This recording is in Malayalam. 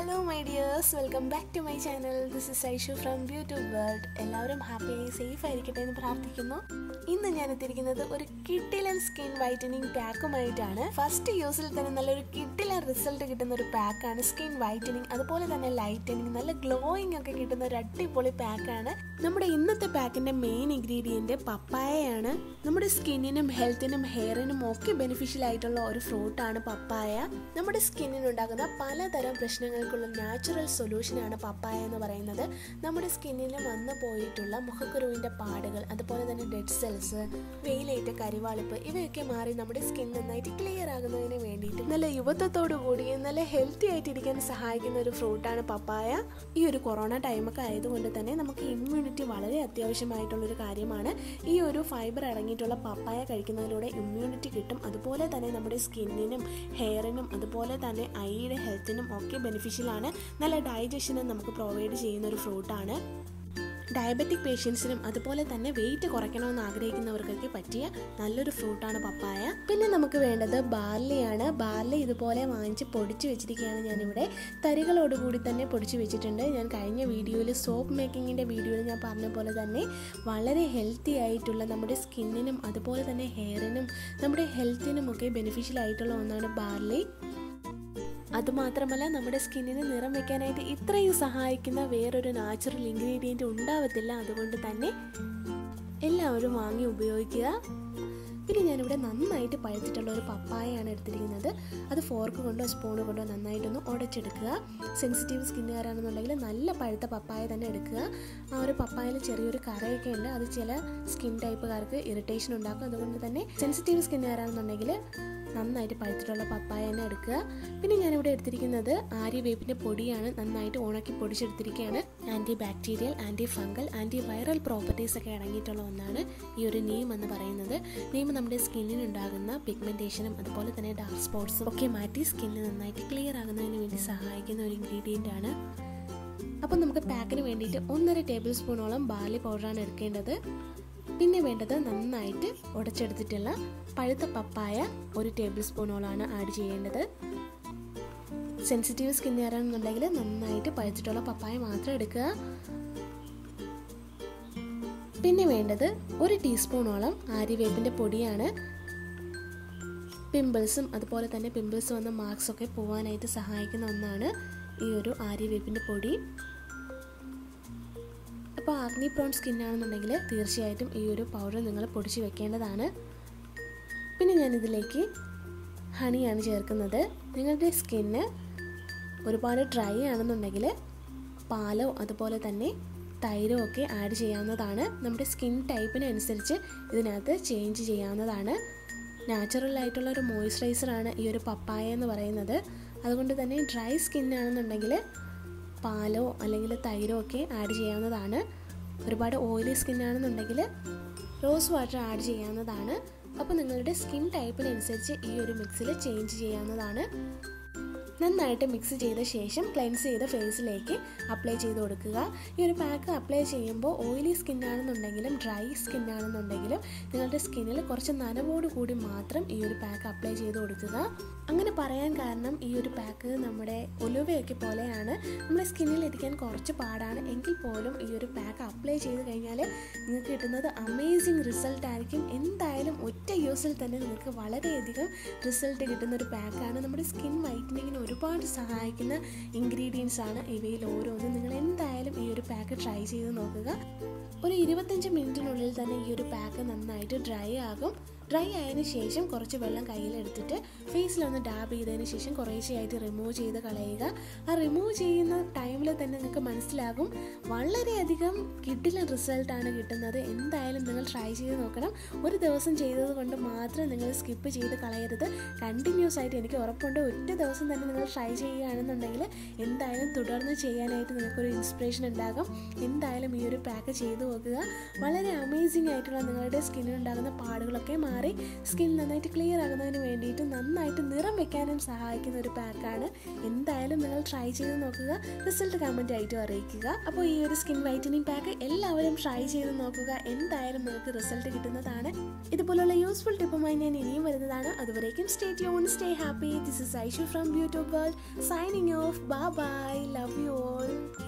hello my dears welcome back to my channel this is Aishu from YouTube world എല്ലാവരും ഹാപ്പിയായി സേഫ് ആയിരിക്കട്ടെ എന്ന് പ്രാർത്ഥിക്കുന്നു ഇന്ന് ഞാൻ എത്തിയിരിക്കുന്നത് ഒരു കിട്ടിലൻ സ്കിൻ വൈറ്റനിങ് പാക്കുമായിട്ടാണ് ഫസ്റ്റ് യൂസിൽ തന്നെ നല്ലൊരു കിട്ടിലൻ റിസൾട്ട് കിട്ടുന്ന ഒരു പാക്കാണ് സ്കിൻ വൈറ്റനിങ് അതുപോലെ തന്നെ ലൈറ്റനിങ് നല്ല ഗ്ലോയിങ് ഒക്കെ കിട്ടുന്ന ഒരു അടിപൊളി പാക്കാണ് നമ്മുടെ ഇന്നത്തെ പാക്കിന്റെ മെയിൻ ഇൻഗ്രീഡിയന്റ് പപ്പായയാണ് നമ്മുടെ സ്കിന്നിനും ഹെൽത്തിനും ഹെയറിനും ഒക്കെ ബെനിഫിഷ്യൽ ആയിട്ടുള്ള ഒരു ഫ്രൂട്ടാണ് പപ്പായ നമ്മുടെ സ്കിന്നിനുണ്ടാകുന്ന പലതരം പ്രശ്നങ്ങൾക്കുള്ള നാച്ചുറൽ സൊല്യൂഷനാണ് പപ്പായ എന്ന് പറയുന്നത് നമ്മുടെ സ്കിന്നിൽ വന്നു പോയിട്ടുള്ള മുഖക്കുരുവിൻ്റെ പാടുകൾ അതുപോലെ തന്നെ ഡെഡ് സെൽസ് വെയിലേറ്റ കരിവാളിപ്പ് ഇവയൊക്കെ മാറി നമ്മുടെ സ്കിൻ നന്നായിട്ട് ക്ലിയർ ആകുന്നതിന് വേണ്ടിയിട്ട് നല്ല യുവത്വത്തോടു കൂടി നല്ല ഹെൽത്തി ആയിട്ടിരിക്കാൻ സഹായിക്കുന്ന ഒരു ഫ്രൂട്ടാണ് പപ്പായ ഈ ഒരു കൊറോണ ടൈമൊക്കെ ആയതുകൊണ്ട് തന്നെ നമുക്ക് ഇമ്മ്യൂണിറ്റി വളരെ അത്യാവശ്യമായിട്ടുള്ള ഒരു കാര്യമാണ് ഈ ഒരു ഫൈബർ അടങ്ങിയിട്ടുള്ള പപ്പായ കഴിക്കുന്നതിലൂടെ ഇമ്മ്യൂണിറ്റി കിട്ടും അതുപോലെ തന്നെ നമ്മുടെ സ്കിന്നിനും ഹെയറിനും അതുപോലെ തന്നെ ഐയുടെ ഹെൽത്തിനും ഒക്കെ ബെനിഫിഷ്യൽ ആണ് നല്ല ഡൈജഷനും നമുക്ക് പ്രൊവൈഡ് ചെയ്യുന്ന ഒരു ഫ്രൂട്ടാണ് ഡയബറ്റിക് പേഷ്യൻസിനും അതുപോലെ തന്നെ വെയിറ്റ് കുറയ്ക്കണമെന്ന് ആഗ്രഹിക്കുന്നവർക്കൊക്കെ പറ്റിയ നല്ലൊരു ഫ്രൂട്ടാണ് പപ്പായ പിന്നെ നമുക്ക് വേണ്ടത് ബാർലിയാണ് ബാർലി ഇതുപോലെ വാങ്ങിച്ച് പൊടിച്ച് വെച്ചിരിക്കുകയാണ് ഞാനിവിടെ തരികളോടുകൂടി തന്നെ പൊടിച്ച് വെച്ചിട്ടുണ്ട് ഞാൻ കഴിഞ്ഞ വീഡിയോയിൽ സോപ്പ് മേക്കിങ്ങിൻ്റെ വീഡിയോയിൽ ഞാൻ പറഞ്ഞ പോലെ തന്നെ വളരെ ഹെൽത്തി ആയിട്ടുള്ള നമ്മുടെ സ്കിന്നിനും അതുപോലെ തന്നെ ഹെയറിനും നമ്മുടെ ഹെൽത്തിനും ഒക്കെ ബെനിഫിഷ്യൽ ആയിട്ടുള്ള ഒന്നാണ് ബാർലി അതുമാത്രമല്ല നമ്മുടെ സ്കിന്നിന് നിറം വെക്കാനായിട്ട് ഇത്രയും സഹായിക്കുന്ന വേറൊരു നാച്ചുറൽ ഇൻഗ്രീഡിയൻറ്റ് ഉണ്ടാവത്തില്ല അതുകൊണ്ട് തന്നെ എല്ലാവരും വാങ്ങി ഉപയോഗിക്കുക പിന്നെ ഞാനിവിടെ നന്നായിട്ട് പഴുത്തിട്ടുള്ള ഒരു പപ്പായയാണ് എടുത്തിരിക്കുന്നത് അത് ഫോർക്ക് കൊണ്ടോ സ്പൂൺ കൊണ്ടോ നന്നായിട്ടൊന്ന് ഉടച്ചെടുക്കുക സെൻസിറ്റീവ് സ്കിന്നുകാരാണെന്നുണ്ടെങ്കിൽ നല്ല പഴുത്ത പപ്പായ തന്നെ എടുക്കുക ആ ഒരു പപ്പായയിൽ ചെറിയൊരു കറയൊക്കെ ഉണ്ട് അത് ചില സ്കിൻ ടൈപ്പുകാർക്ക് ഇറിറ്റേഷൻ ഉണ്ടാക്കും അതുകൊണ്ട് തന്നെ സെൻസിറ്റീവ് സ്കിന്നുകാരാണെന്നുണ്ടെങ്കിൽ നന്നായിട്ട് പഴുത്തിട്ടുള്ള പപ്പായ തന്നെ എടുക്കുക പിന്നെ ഞാനിവിടെ എടുത്തിരിക്കുന്നത് ആര്യവേപ്പിൻ്റെ പൊടിയാണ് നന്നായിട്ട് ഉണക്കി പൊടിച്ചെടുത്തിരിക്കുകയാണ് anti bacterial anti fungal anti viral properties ഒക്കെ അടങ്ങിയിട്ടുള്ള ഒന്നാണ് ഈ ഒരു നീം എന്ന് പറയുന്നത് നീം നമ്മുടെ സ്കിന്നിനുണ്ടാകുന്ന പിഗ്മെൻറ്റേഷനും അതുപോലെ തന്നെ ഡാർക്ക് സ്പോട്ട്സും ഒക്കെ മാറ്റി സ്കിന്ന് നന്നായിട്ട് ക്ലിയർ ആകുന്നതിന് വേണ്ടി സഹായിക്കുന്ന ഒരു ഇൻഗ്രീഡിയൻ്റ് ആണ് അപ്പം നമുക്ക് പാക്കിന് വേണ്ടിയിട്ട് ഒന്നര ടേബിൾ സ്പൂണോളം ബാർലി പൗഡറാണ് എടുക്കേണ്ടത് പിന്നെ വേണ്ടത് നന്നായിട്ട് ഉടച്ചെടുത്തിട്ടുള്ള പഴുത്ത പപ്പായ ഒരു ടേബിൾ സ്പൂണോളാണ് ആഡ് ചെയ്യേണ്ടത് സെൻസിറ്റീവ് സ്കിന്നുകാരാണെന്നുണ്ടെങ്കിൽ നന്നായിട്ട് പഴുത്തിട്ടുള്ള പപ്പായ മാത്രം എടുക്കുക പിന്നെ വേണ്ടത് ഒരു ടീസ്പൂണോളം ആര്യവേപ്പിൻ്റെ പൊടിയാണ് പിമ്പിൾസും അതുപോലെ തന്നെ പിമ്പിൾസ് വന്ന മാർക്സ് ഒക്കെ പോകാനായിട്ട് സഹായിക്കുന്ന ഒന്നാണ് ഈ ഒരു ആര്യവേപ്പിൻ്റെ പൊടി അപ്പോൾ ആഗ്നി പ്രോൺ സ്കിന്നാണെന്നുണ്ടെങ്കിൽ തീർച്ചയായിട്ടും ഈ ഒരു പൗഡർ നിങ്ങൾ പൊടിച്ച് വെക്കേണ്ടതാണ് പിന്നെ ഞാനിതിലേക്ക് ഹണിയാണ് ചേർക്കുന്നത് നിങ്ങളുടെ സ്കിന്ന് ഒരുപാട് ഡ്രൈ ആണെന്നുണ്ടെങ്കിൽ പാലോ അതുപോലെ തന്നെ തൈരോ ഒക്കെ ആഡ് ചെയ്യാവുന്നതാണ് നമ്മുടെ സ്കിൻ ടൈപ്പിനനുസരിച്ച് ഇതിനകത്ത് ചേഞ്ച് ചെയ്യാവുന്നതാണ് നാച്ചുറൽ ആയിട്ടുള്ള ഒരു മോയ്സ്ചറൈസറാണ് ഈ ഒരു പപ്പായ എന്ന് പറയുന്നത് അതുകൊണ്ട് തന്നെ ഡ്രൈ സ്കിന്നാണെന്നുണ്ടെങ്കിൽ പാലോ അല്ലെങ്കിൽ തൈരോ ഒക്കെ ആഡ് ചെയ്യാവുന്നതാണ് ഒരുപാട് ഓയിലി സ്കിന്നാണെന്നുണ്ടെങ്കിൽ റോസ് വാട്ടർ ആഡ് ചെയ്യാവുന്നതാണ് അപ്പോൾ നിങ്ങളുടെ സ്കിൻ ടൈപ്പിനനുസരിച്ച് ഈ ഒരു മിക്സിൽ ചേഞ്ച് ചെയ്യാവുന്നതാണ് നന്നായിട്ട് മിക്സ് ചെയ്ത ശേഷം ക്ലെൻസ് ചെയ്ത ഫേസിലേക്ക് അപ്ലൈ ചെയ്ത് കൊടുക്കുക ഈ ഒരു പാക്ക് അപ്ലൈ ചെയ്യുമ്പോൾ ഓയിലി സ്കിന്നാണെന്നുണ്ടെങ്കിലും ഡ്രൈ സ്കിന്നാണെന്നുണ്ടെങ്കിലും നിങ്ങളുടെ സ്കിന്നിൽ കുറച്ച് നനവോട് കൂടി മാത്രം ഈ ഒരു പാക്ക് അപ്ലൈ ചെയ്ത് കൊടുക്കുക അങ്ങനെ പറയാൻ കാരണം ഈ ഒരു പാക്ക് നമ്മുടെ ഒലുവയൊക്കെ പോലെയാണ് നമ്മുടെ സ്കിന്നിൽ എത്തിക്കാൻ കുറച്ച് പാടാണ് എങ്കിൽ പോലും ഈ ഒരു പാക്ക് അപ്ലൈ ചെയ്ത് കഴിഞ്ഞാൽ നിങ്ങൾക്ക് കിട്ടുന്നത് അമേസിങ് റിസൾട്ട് ആയിരിക്കും എന്തായാലും ഒറ്റ യൂസിൽ തന്നെ നിങ്ങൾക്ക് വളരെയധികം റിസൾട്ട് കിട്ടുന്ന ഒരു പാക്കാണ് നമ്മുടെ സ്കിൻ വൈറ്റനിങ്ങിന് ഒരുപാട് സഹായിക്കുന്ന ഇൻഗ്രീഡിയൻസ് ആണ് ഇവയിൽ ഓരോന്നും നിങ്ങൾ എന്തായാലും ഈ ഒരു പാക്ക് ട്രൈ ചെയ്ത് നോക്കുക ഒരു ഇരുപത്തഞ്ച് മിനിറ്റിനുള്ളിൽ തന്നെ ഈ ഒരു പാക്ക് നന്നായിട്ട് ഡ്രൈ ആകും ഡ്രൈ ആയതിനു ശേഷം കുറച്ച് വെള്ളം കയ്യിലെടുത്തിട്ട് ഫേസിലൊന്ന് ഡാബ് ചെയ്തതിന് ശേഷം കുറേശ്ശെയായിട്ട് റിമൂവ് ചെയ്ത് കളയുക ആ റിമൂവ് ചെയ്യുന്ന ടൈമിൽ തന്നെ നിങ്ങൾക്ക് മനസ്സിലാകും വളരെയധികം കിട്ടില്ല റിസൾട്ടാണ് കിട്ടുന്നത് എന്തായാലും നിങ്ങൾ ട്രൈ ചെയ്ത് നോക്കണം ഒരു ദിവസം ചെയ്തത് കൊണ്ട് മാത്രം നിങ്ങൾ സ്കിപ്പ് ചെയ്ത് കളയരുത് കണ്ടിന്യൂസ് ആയിട്ട് എനിക്ക് ഉറപ്പുണ്ട് ഒറ്റ ദിവസം തന്നെ നിങ്ങൾ ട്രൈ ചെയ്യുകയാണെന്നുണ്ടെങ്കിൽ എന്തായാലും തുടർന്ന് ചെയ്യാനായിട്ട് നിങ്ങൾക്കൊരു ഇൻസ്പിറേഷൻ ഉണ്ടാകും എന്തായാലും ഈ ഒരു പാക്ക് ചെയ്ത് നോക്കുക വളരെ അമേസിംഗ് ആയിട്ടുള്ള നിങ്ങളുടെ സ്കിന്നിനുണ്ടാകുന്ന പാടുകളൊക്കെ മാറി മാറി സ്കിൻ നന്നായിട്ട് ക്ലിയർ ആകുന്നതിന് വേണ്ടിയിട്ട് നന്നായിട്ട് നിറം വെക്കാനും സഹായിക്കുന്ന ഒരു പാക്കാണ് എന്തായാലും നിങ്ങൾ ട്രൈ ചെയ്ത് നോക്കുക റിസൾട്ട് കമൻ്റ് ആയിട്ടും അറിയിക്കുക അപ്പോൾ ഈ ഒരു സ്കിൻ വൈറ്റനിങ് പാക്ക് എല്ലാവരും ട്രൈ ചെയ്ത് നോക്കുക എന്തായാലും നിങ്ങൾക്ക് റിസൾട്ട് കിട്ടുന്നതാണ് ഇതുപോലുള്ള യൂസ്ഫുൾ ടിപ്പുമായി ഞാൻ ഇനിയും വരുന്നതാണ് അതുവരേക്കും stay tune stay happy this is Aishu from YouTube world signing off bye bye love you all